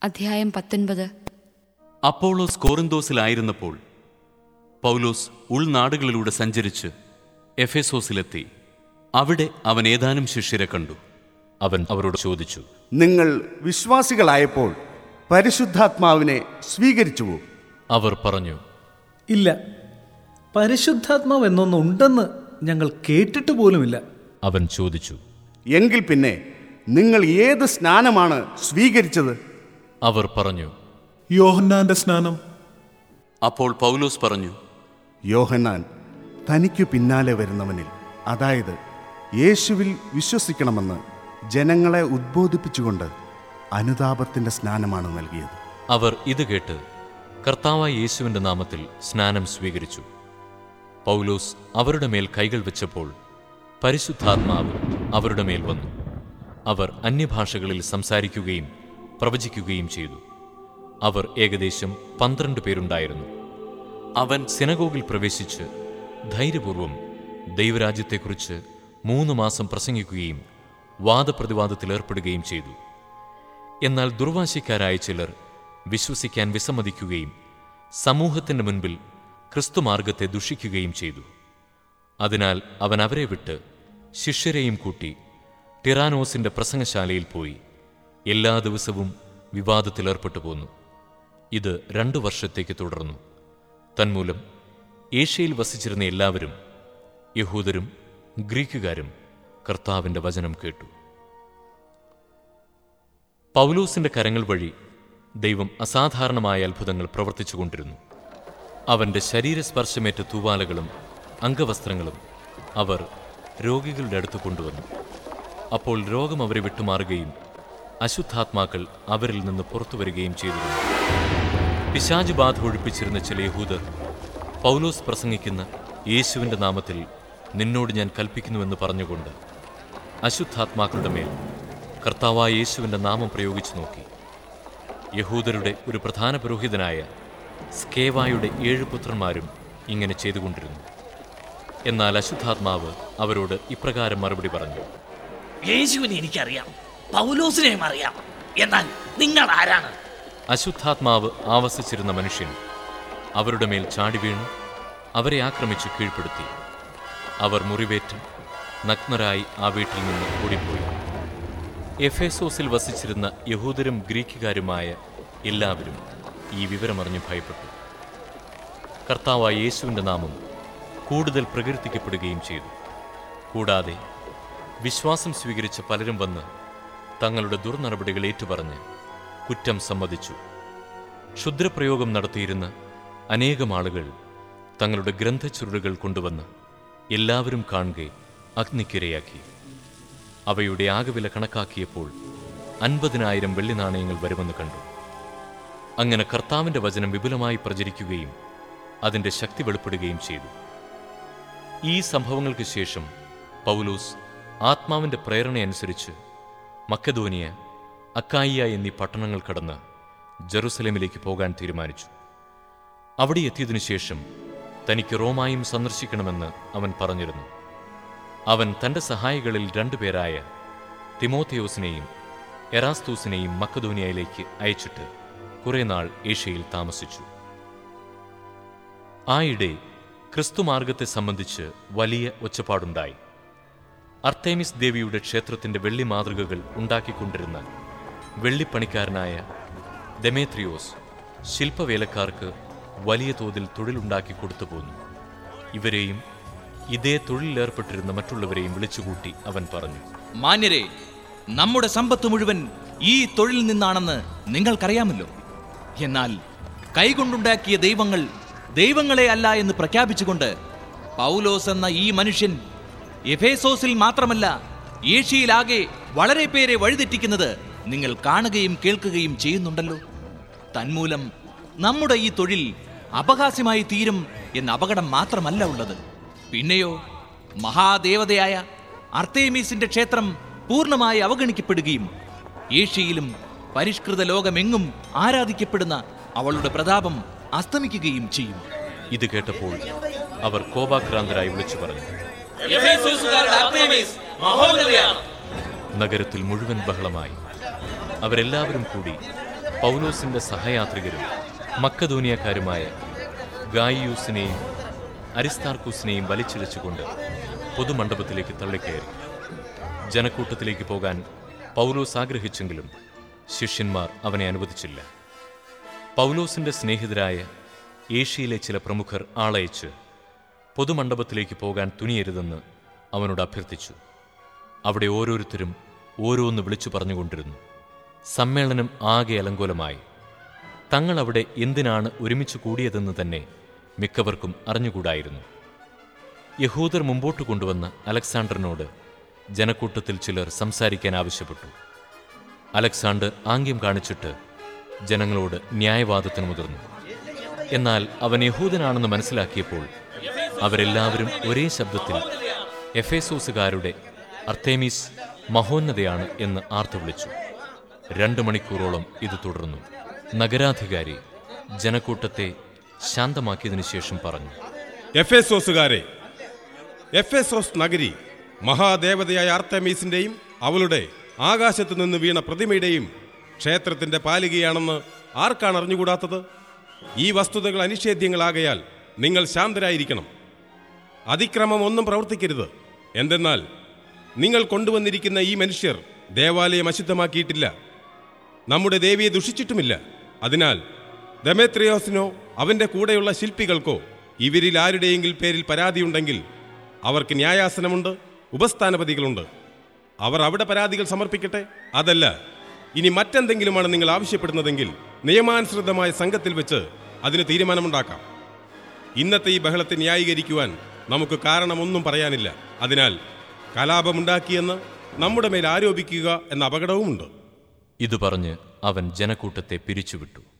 അധ്യായം പത്തൊൻപത് അപ്പോളോസ് കോറിന്തോസിലായിരുന്നപ്പോൾ പൗലോസ് ഉൾനാടുകളിലൂടെ സഞ്ചരിച്ച് എഫേസോസിലെത്തി അവിടെ അവൻ ഏതാനും ശിഷ്യരെ കണ്ടു അവൻ അവരോട് ചോദിച്ചു നിങ്ങൾ വിശ്വാസികളായപ്പോൾ പരിശുദ്ധാത്മാവിനെ സ്വീകരിച്ചുവോ അവർ പറഞ്ഞു ഇല്ല പരിശുദ്ധാത്മാവ് എന്നൊന്നുണ്ടെന്ന് ഞങ്ങൾ കേട്ടിട്ട് പോലുമില്ല അവൻ ചോദിച്ചു എങ്കിൽ പിന്നെ നിങ്ങൾ ഏത് സ്നാനമാണ് സ്വീകരിച്ചത് അവർ പറഞ്ഞു യോഹന്നാന്റെ സ്നാനം അപ്പോൾ പൗലോസ് പറഞ്ഞു യോഹന്നാൻ തനിക്കു പിന്നാലെ വരുന്നവനിൽ അതായത് യേശുവിൽ വിശ്വസിക്കണമെന്ന് ജനങ്ങളെ ഉദ്ബോധിപ്പിച്ചുകൊണ്ട് അനുതാപത്തിന്റെ സ്നാനമാണ് നൽകിയത് അവർ ഇത് കേട്ട് കർത്താവായ യേശുവിന്റെ നാമത്തിൽ സ്നാനം സ്വീകരിച്ചു പൗലോസ് അവരുടെ മേൽ കൈകൾ വെച്ചപ്പോൾ പരിശുദ്ധാത്മാവ് അവരുടെ മേൽ വന്നു അവർ അന്യഭാഷകളിൽ സംസാരിക്കുകയും പ്രവചിക്കുകയും ചെയ്തു അവർ ഏകദേശം പന്ത്രണ്ട് പേരുണ്ടായിരുന്നു അവൻ സിനഗോഗിൽ പ്രവേശിച്ച് ധൈര്യപൂർവം ദൈവരാജ്യത്തെക്കുറിച്ച് മൂന്ന് മാസം പ്രസംഗിക്കുകയും വാദപ്രതിവാദത്തിൽ ഏർപ്പെടുകയും ചെയ്തു എന്നാൽ ദുർവാശിക്കാരായ ചിലർ വിശ്വസിക്കാൻ വിസമ്മതിക്കുകയും സമൂഹത്തിന്റെ മുൻപിൽ ക്രിസ്തുമാർഗത്തെ ദുഷിക്കുകയും ചെയ്തു അതിനാൽ അവൻ അവരെ വിട്ട് ശിഷ്യരെയും കൂട്ടി ടിറാനോസിന്റെ പ്രസംഗശാലയിൽ പോയി എല്ലാ ദിവസവും വിവാദത്തിൽ ഏർപ്പെട്ടു പോന്നു ഇത് രണ്ടു വർഷത്തേക്ക് തുടർന്നു തന്മൂലം ഏഷ്യയിൽ വസിച്ചിരുന്ന എല്ലാവരും യഹൂദരും ഗ്രീക്കുകാരും കർത്താവിന്റെ വചനം കേട്ടു പൗലൂസിന്റെ കരങ്ങൾ വഴി ദൈവം അസാധാരണമായ അത്ഭുതങ്ങൾ പ്രവർത്തിച്ചുകൊണ്ടിരുന്നു അവന്റെ ശരീരസ്പർശമേറ്റ തൂവാലകളും അംഗവസ്ത്രങ്ങളും അവർ രോഗികളുടെ അടുത്ത് കൊണ്ടുവന്നു അപ്പോൾ രോഗം അവരെ വിട്ടുമാറുകയും അശുദ്ധാത്മാക്കൾ അവരിൽ നിന്ന് പുറത്തു വരികയും ചെയ്തിരുന്നു പിശാജ് ബാധ ഒഴിപ്പിച്ചിരുന്ന ചില യഹൂദർ പൗലോസ് പ്രസംഗിക്കുന്ന യേശുവിന്റെ നാമത്തിൽ നിന്നോട് ഞാൻ കൽപ്പിക്കുന്നുവെന്ന് പറഞ്ഞുകൊണ്ട് അശുദ്ധാത്മാക്കളുടെ മേൽ കർത്താവായ യേശുവിന്റെ നാമം പ്രയോഗിച്ചു നോക്കി യഹൂദരുടെ ഒരു പ്രധാന പുരോഹിതനായ സ്കേവായുടെ ഏഴ് പുത്രന്മാരും ഇങ്ങനെ ചെയ്തുകൊണ്ടിരുന്നു എന്നാൽ അശുദ്ധാത്മാവ് അവരോട് ഇപ്രകാരം മറുപടി പറഞ്ഞു യേശുവിനെ എനിക്കറിയാം പൗലോസിനെയും അറിയാം എന്നാൽ നിങ്ങൾ ആരാണ് അശുദ്ധാത്മാവ് ആവസിച്ചിരുന്ന മനുഷ്യൻ അവരുടെ മേൽ ചാടി വീണു അവരെ ആക്രമിച്ച് കീഴ്പ്പെടുത്തി അവർ മുറിവേറ്റ് നഗ്നരായി ആ വീട്ടിൽ നിന്ന് ഓടിപ്പോയി എഫേസോസിൽ വസിച്ചിരുന്ന യഹൂദരും ഗ്രീക്കുകാരുമായ എല്ലാവരും ഈ വിവരമറിഞ്ഞ് ഭയപ്പെട്ടു കർത്താവായ യേശുവിൻ്റെ നാമം കൂടുതൽ പ്രകീർത്തിക്കപ്പെടുകയും ചെയ്തു കൂടാതെ വിശ്വാസം സ്വീകരിച്ച പലരും വന്ന് തങ്ങളുടെ ദുർനടപടികൾ ഏറ്റുപറഞ്ഞ് കുറ്റം സമ്മതിച്ചു ക്ഷുദ്രപ്രയോഗം നടത്തിയിരുന്ന അനേകം ആളുകൾ തങ്ങളുടെ ഗ്രന്ഥച്ചുരുളുകൾ കൊണ്ടുവന്ന് എല്ലാവരും കാണുകെ അഗ്നിക്കിരയാക്കി അവയുടെ ആകെ കണക്കാക്കിയപ്പോൾ അൻപതിനായിരം വെള്ളി നാണയങ്ങൾ വരുമെന്ന് കണ്ടു അങ്ങനെ കർത്താവിന്റെ വചനം വിപുലമായി പ്രചരിക്കുകയും അതിന്റെ ശക്തി വെളിപ്പെടുകയും ചെയ്തു ഈ സംഭവങ്ങൾക്ക് ശേഷം പൗലോസ് ആത്മാവിന്റെ പ്രേരണയനുസരിച്ച് മക്കധോനിയ അക്കായിയ എന്നീ പട്ടണങ്ങൾ കടന്ന് ജെറുസലേമിലേക്ക് പോകാൻ തീരുമാനിച്ചു അവിടെ എത്തിയതിനു ശേഷം തനിക്ക് റോമായും സന്ദർശിക്കണമെന്ന് അവൻ പറഞ്ഞിരുന്നു അവൻ തന്റെ സഹായികളിൽ രണ്ടുപേരായ തിമോത്തിയോസിനെയും എറാസ്തൂസിനെയും മക്കധോനിയയിലേക്ക് അയച്ചിട്ട് കുറെ നാൾ ഏഷ്യയിൽ താമസിച്ചു ആയിടെ ക്രിസ്തുമാർഗത്തെ സംബന്ധിച്ച് വലിയ ഒച്ചപ്പാടുണ്ടായി അർത്തേമിസ് ദേവിയുടെ ക്ഷേത്രത്തിന്റെ വെള്ളി മാതൃകകൾ ഉണ്ടാക്കിക്കൊണ്ടിരുന്ന വെള്ളിപ്പണിക്കാരനായ ദെമേത്രിയോസ് ശില്പവേലക്കാർക്ക് വലിയ തോതിൽ തൊഴിലുണ്ടാക്കി കൊടുത്തു പോന്നു ഇവരെയും ഇതേ തൊഴിലിലേർപ്പെട്ടിരുന്ന മറ്റുള്ളവരെയും വിളിച്ചുകൂട്ടി അവൻ പറഞ്ഞു മാന്യരെ നമ്മുടെ സമ്പത്ത് മുഴുവൻ ഈ തൊഴിൽ നിന്നാണെന്ന് നിങ്ങൾക്കറിയാമല്ലോ എന്നാൽ കൈകൊണ്ടുണ്ടാക്കിയ ദൈവങ്ങൾ ദൈവങ്ങളെ അല്ല എന്ന് പ്രഖ്യാപിച്ചുകൊണ്ട് പൗലോസ് എന്ന ഈ മനുഷ്യൻ എഫേസോസിൽ മാത്രമല്ല ഏഷ്യയിലാകെ വളരെ പേരെ വഴിതെറ്റിക്കുന്നത് നിങ്ങൾ കാണുകയും കേൾക്കുകയും ചെയ്യുന്നുണ്ടല്ലോ തന്മൂലം നമ്മുടെ ഈ തൊഴിൽ അപഹാസ്യമായി തീരും എന്ന അപകടം മാത്രമല്ല ഉള്ളത് പിന്നെയോ മഹാദേവതയായ അർത്തേമീസിന്റെ ക്ഷേത്രം പൂർണ്ണമായി അവഗണിക്കപ്പെടുകയും ഏഷ്യയിലും പരിഷ്കൃത ലോകമെങ്ങും ആരാധിക്കപ്പെടുന്ന അവളുടെ പ്രതാപം അസ്തമിക്കുകയും ചെയ്യും ഇത് കേട്ടപ്പോൾ അവർ കോപാക്രാന്തരായി വിളിച്ചു പറഞ്ഞു നഗരത്തിൽ മുഴുവൻ ബഹളമായി അവരെല്ലാവരും കൂടി പൗലോസിന്റെ സഹയാത്രികരും മക്കധോനിയക്കാരുമായ ഗായിയൂസിനെയും അരിസ്താർക്കൂസിനെയും വലിച്ചിഴച്ചുകൊണ്ട് പൊതുമണ്ഡപത്തിലേക്ക് തള്ളിക്കയറി ജനക്കൂട്ടത്തിലേക്ക് പോകാൻ പൗലോസ് ആഗ്രഹിച്ചെങ്കിലും ശിഷ്യന്മാർ അവനെ അനുവദിച്ചില്ല പൗലോസിന്റെ സ്നേഹിതരായ ഏഷ്യയിലെ ചില പ്രമുഖർ ആളയച്ച് പൊതുമണ്ഡപത്തിലേക്ക് പോകാൻ തുനിയരുതെന്ന് അവനോട് അഭ്യർത്ഥിച്ചു അവിടെ ഓരോരുത്തരും ഓരോന്ന് വിളിച്ചു പറഞ്ഞുകൊണ്ടിരുന്നു സമ്മേളനം ആകെ അലങ്കോലമായി തങ്ങൾ അവിടെ എന്തിനാണ് ഒരുമിച്ച് കൂടിയതെന്ന് തന്നെ മിക്കവർക്കും അറിഞ്ഞുകൂടായിരുന്നു യഹൂദർ മുമ്പോട്ട് കൊണ്ടുവന്ന അലക്സാണ്ടറിനോട് ജനക്കൂട്ടത്തിൽ ചിലർ സംസാരിക്കാൻ ആവശ്യപ്പെട്ടു അലക്സാണ്ടർ ആംഗ്യം കാണിച്ചിട്ട് ജനങ്ങളോട് ന്യായവാദത്തിന് മുതിർന്നു എന്നാൽ അവൻ യഹൂദനാണെന്ന് മനസ്സിലാക്കിയപ്പോൾ അവരെല്ലാവരും ഒരേ ശബ്ദത്തിൽ എഫേസോസുകാരുടെ അർത്തേമീസ് മഹോന്നതയാണ് എന്ന് ആർത്തു വിളിച്ചു രണ്ട് മണിക്കൂറോളം ഇത് തുടർന്നു നഗരാധികാരി ജനക്കൂട്ടത്തെ ശാന്തമാക്കിയതിനു ശേഷം പറഞ്ഞു എഫേസോസുകാരെ എഫേസോസ് നഗരി മഹാദേവതയായ ആർത്തമീസിന്റെയും അവളുടെ ആകാശത്തു നിന്ന് വീണ പ്രതിമയുടെയും ക്ഷേത്രത്തിന്റെ പാലികയാണെന്ന് ആർക്കാണ് അറിഞ്ഞുകൂടാത്തത് ഈ വസ്തുതകൾ അനിഷേധ്യങ്ങളാകയാൽ നിങ്ങൾ ശാന്തരായിരിക്കണം അതിക്രമം ഒന്നും പ്രവർത്തിക്കരുത് എന്തെന്നാൽ നിങ്ങൾ കൊണ്ടുവന്നിരിക്കുന്ന ഈ മനുഷ്യർ ദേവാലയം അശുദ്ധമാക്കിയിട്ടില്ല നമ്മുടെ ദേവിയെ ദുഷിച്ചിട്ടുമില്ല അതിനാൽ ദമേത്രിയോസിനോ അവന്റെ കൂടെയുള്ള ശില്പികൾക്കോ ഇവരിൽ ആരുടെയെങ്കിൽ പേരിൽ പരാതിയുണ്ടെങ്കിൽ അവർക്ക് ന്യായാസനമുണ്ട് ഉപസ്ഥാനപതികളുണ്ട് അവർ അവിടെ പരാതികൾ സമർപ്പിക്കട്ടെ അതല്ല ഇനി മറ്റെന്തെങ്കിലുമാണ് നിങ്ങൾ ആവശ്യപ്പെടുന്നതെങ്കിൽ നിയമാനുസൃതമായ സംഘത്തിൽ വെച്ച് അതിന് തീരുമാനമുണ്ടാക്കാം ഇന്നത്തെ ഈ ബഹളത്തെ ന്യായീകരിക്കുവാൻ നമുക്ക് കാരണമൊന്നും പറയാനില്ല അതിനാൽ കലാപമുണ്ടാക്കിയെന്ന് നമ്മുടെ മേൽ ആരോപിക്കുക എന്ന അപകടവുമുണ്ട് ഇത് പറഞ്ഞ് അവൻ ജനക്കൂട്ടത്തെ പിരിച്ചുവിട്ടു